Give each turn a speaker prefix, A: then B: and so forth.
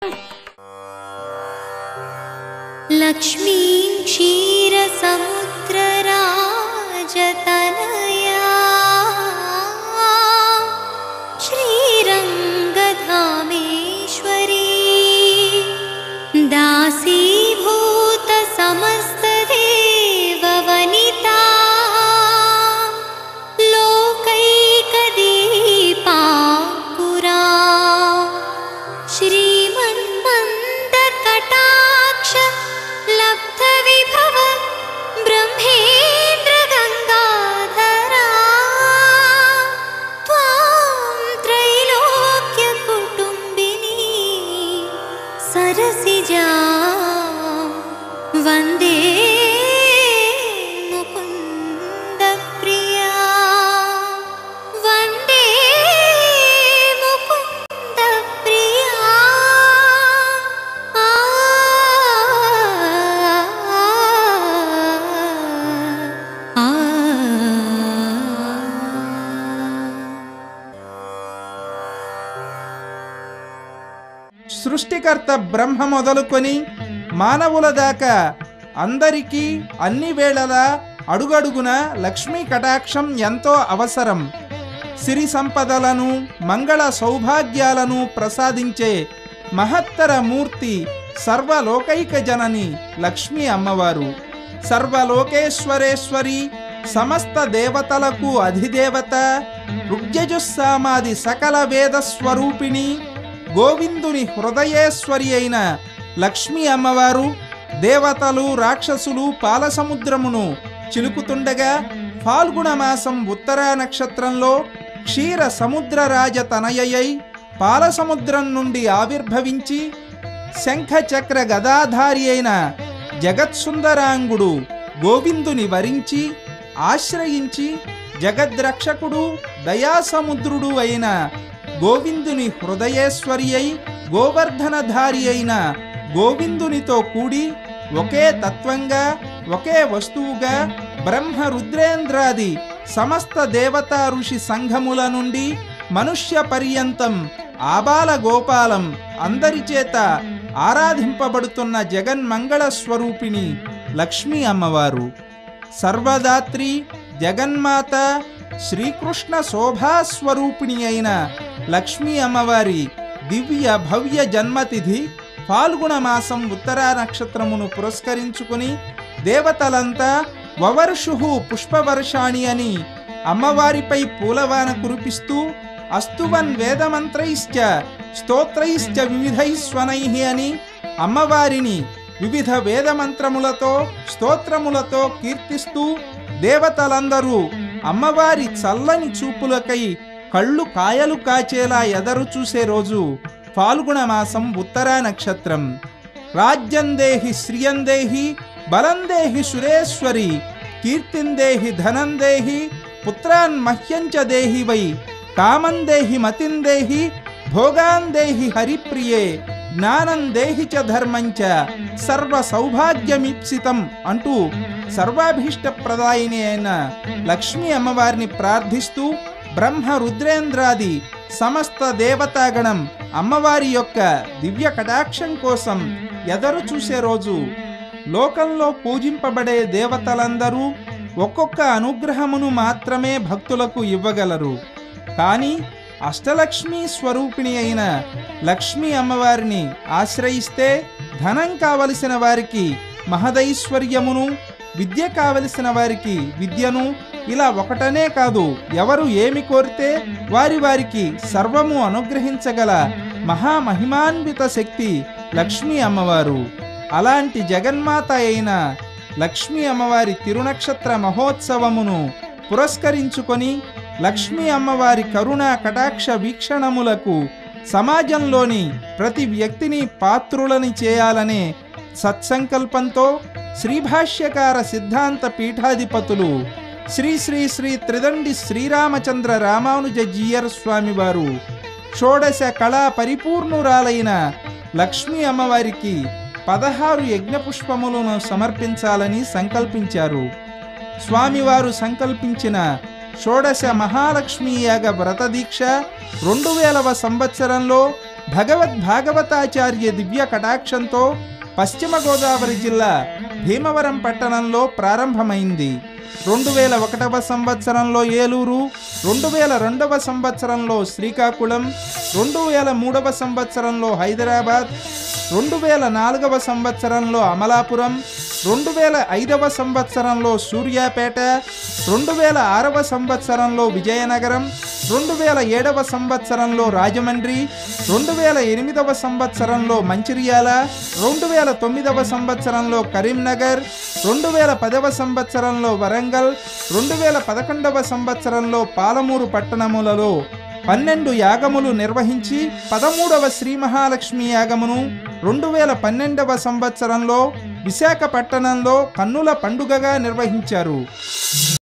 A: लक्ष्मीं क्षीरसमुद्रराजतनया श्रीरङ्गधामेश्वरी दासीभूतसमस्तदेववनिता लोकैकदीपा पुरा श्रीमन्मन्दकटाक्ष लब्धविभव ब्रह्मेन्द्रगङ्गाधरा त्वां त्रैलोक्यकुटुम्बिनी सरसिजा वन्दे मुकुन्दप्रिया वन्दे मुकुन्दप्रिया आ आ
B: సృష్టికర్త బ్రహ్మ మొదలుకొని మానవుల దాకా అందరికీ అన్ని వేళలా అడుగడుగున లక్ష్మీ కటాక్షం ఎంతో అవసరం సిరి సంపదలను మంగళ సౌభాగ్యాలను ప్రసాదించే మహత్తర మూర్తి సర్వలోకైక జనని లక్ష్మీ అమ్మవారు సర్వలోకేశ్వరేశ్వరి సమస్త దేవతలకు అధిదేవత ఋగ్యజుస్సామాది సకల వేద స్వరూపిణి గోవిందుని హృదయేశ్వరి అయిన లక్ష్మీ అమ్మవారు దేవతలు రాక్షసులు పాలసముద్రమును చిలుకుతుండగా ఫాల్గుణ మాసం ఉత్తరా నక్షత్రంలో క్షీర సముద్ర రాజ తనయై పాలసముద్రం నుండి ఆవిర్భవించి శంఖ చక్ర గదాధారి అయిన జగత్సుందరాంగుడు గోవిందుని వరించి ఆశ్రయించి జగద్రక్షకుడు దయాసముద్రుడు అయిన గోవిందుని హృదయేశ్వరి అయి గోవర్ధనధారి అయిన గోవిందునితో కూడి ఒకే తత్వంగా ఒకే వస్తువుగా బ్రహ్మ రుద్రేంద్రాది సమస్త దేవతా ఋషి సంఘముల నుండి మనుష్య పర్యంతం ఆబాల గోపాలం అందరి చేత ఆరాధింపబడుతున్న జగన్మంగళ స్వరూపిణి లక్ష్మీ అమ్మవారు సర్వదాత్రి జగన్మాత శ్రీకృష్ణ శోభాస్వరూపిణి అయిన లక్ష్మీ అమ్మవారి దివ్య భవ్య జన్మతిథి ఫాల్గుణ మాసం ఉత్తరా నక్షత్రమును పురస్కరించుకుని దేవతలంతా వవర్షు పుష్పవర్షాణి అని అమ్మవారిపై పూలవాన కురిపిస్తూ అస్తువన్ వేదమంత్రైశ్చ స్తోత్రైశ్చ వివిధైస్వనై అని అమ్మవారిని వివిధ వేదమంత్రములతో స్తోత్రములతో కీర్తిస్తూ దేవతలందరూ అమ్మవారి చల్లని చూపులకై కళ్ళు కాయలు కాచేలా ఎదరు చూసే రోజు ఫాల్గుణ మాసం ఉత్తరా నక్షత్రం రాజ్యందేహి శ్రియందేహి బలందేహి సురేశ్వరి కీర్తిందేహి ధనందేహి పుత్రాన్ మహ్యంచ దేహి వై కామందేహి మతిందేహి భోగాందేహి హరిప్రియే జ్ఞానం దేహి చ ధర్మంచ సర్వ సౌభాగ్యమీప్సితం అంటూ సర్వాభీష్ట ప్రదాయిని అయిన లక్ష్మీ అమ్మవారిని ప్రార్థిస్తూ బ్రహ్మ రుద్రేంద్రాది సమస్త దేవతాగణం అమ్మవారి యొక్క దివ్య కటాక్షం కోసం ఎదరు చూసే రోజు లోకంలో పూజింపబడే దేవతలందరూ ఒక్కొక్క అనుగ్రహమును మాత్రమే భక్తులకు ఇవ్వగలరు కానీ అష్టలక్ష్మి స్వరూపిణి అయిన లక్ష్మీ అమ్మవారిని ఆశ్రయిస్తే ధనం కావలసిన వారికి మహదైశ్వర్యమును విద్య కావలసిన వారికి విద్యను ఇలా ఒకటనే కాదు ఎవరు ఏమి కోరితే వారి వారికి సర్వము అనుగ్రహించగల మహామహిమాన్విత శక్తి లక్ష్మీ అమ్మవారు అలాంటి జగన్మాత అయిన లక్ష్మీ అమ్మవారి తిరునక్షత్ర మహోత్సవమును పురస్కరించుకొని లక్ష్మీ అమ్మవారి కరుణా కటాక్ష వీక్షణములకు సమాజంలోని ప్రతి వ్యక్తిని పాత్రులని చేయాలనే సత్సంకల్పంతో శ్రీభాష్యకార సిద్ధాంత పీఠాధిపతులు శ్రీ శ్రీ శ్రీ త్రిదండి శ్రీరామచంద్ర రామానుజ జీయర్ స్వామి వారు షోడశ కళా పరిపూర్ణురాలైన లక్ష్మీ అమ్మవారికి పదహారు యజ్ఞపుష్పములను సమర్పించాలని సంకల్పించారు స్వామివారు సంకల్పించిన షోడశ మహాలక్ష్మీ యాగ వ్రత దీక్ష రెండు వేలవ సంవత్సరంలో భగవద్ భాగవతాచార్య దివ్య కటాక్షంతో పశ్చిమ గోదావరి జిల్లా భీమవరం పట్టణంలో ప్రారంభమైంది రెండు వేల ఒకటవ సంవత్సరంలో ఏలూరు రెండు వేల రెండవ సంవత్సరంలో శ్రీకాకుళం రెండు వేల మూడవ సంవత్సరంలో హైదరాబాద్ రెండు వేల నాలుగవ సంవత్సరంలో అమలాపురం రెండు వేల ఐదవ సంవత్సరంలో సూర్యాపేట రెండు వేల ఆరవ సంవత్సరంలో విజయనగరం రెండు వేల ఏడవ సంవత్సరంలో రాజమండ్రి రెండు వేల ఎనిమిదవ సంవత్సరంలో మంచిర్యాల రెండు వేల తొమ్మిదవ సంవత్సరంలో కరీంనగర్ రెండు వేల పదవ సంవత్సరంలో వరంగల్ రెండు వేల పదకొండవ సంవత్సరంలో పాలమూరు పట్టణములలో పన్నెండు యాగములు నిర్వహించి పదమూడవ శ్రీ మహాలక్ష్మి యాగమును రెండు వేల పన్నెండవ సంవత్సరంలో విశాఖపట్టణంలో కన్నుల పండుగగా నిర్వహించారు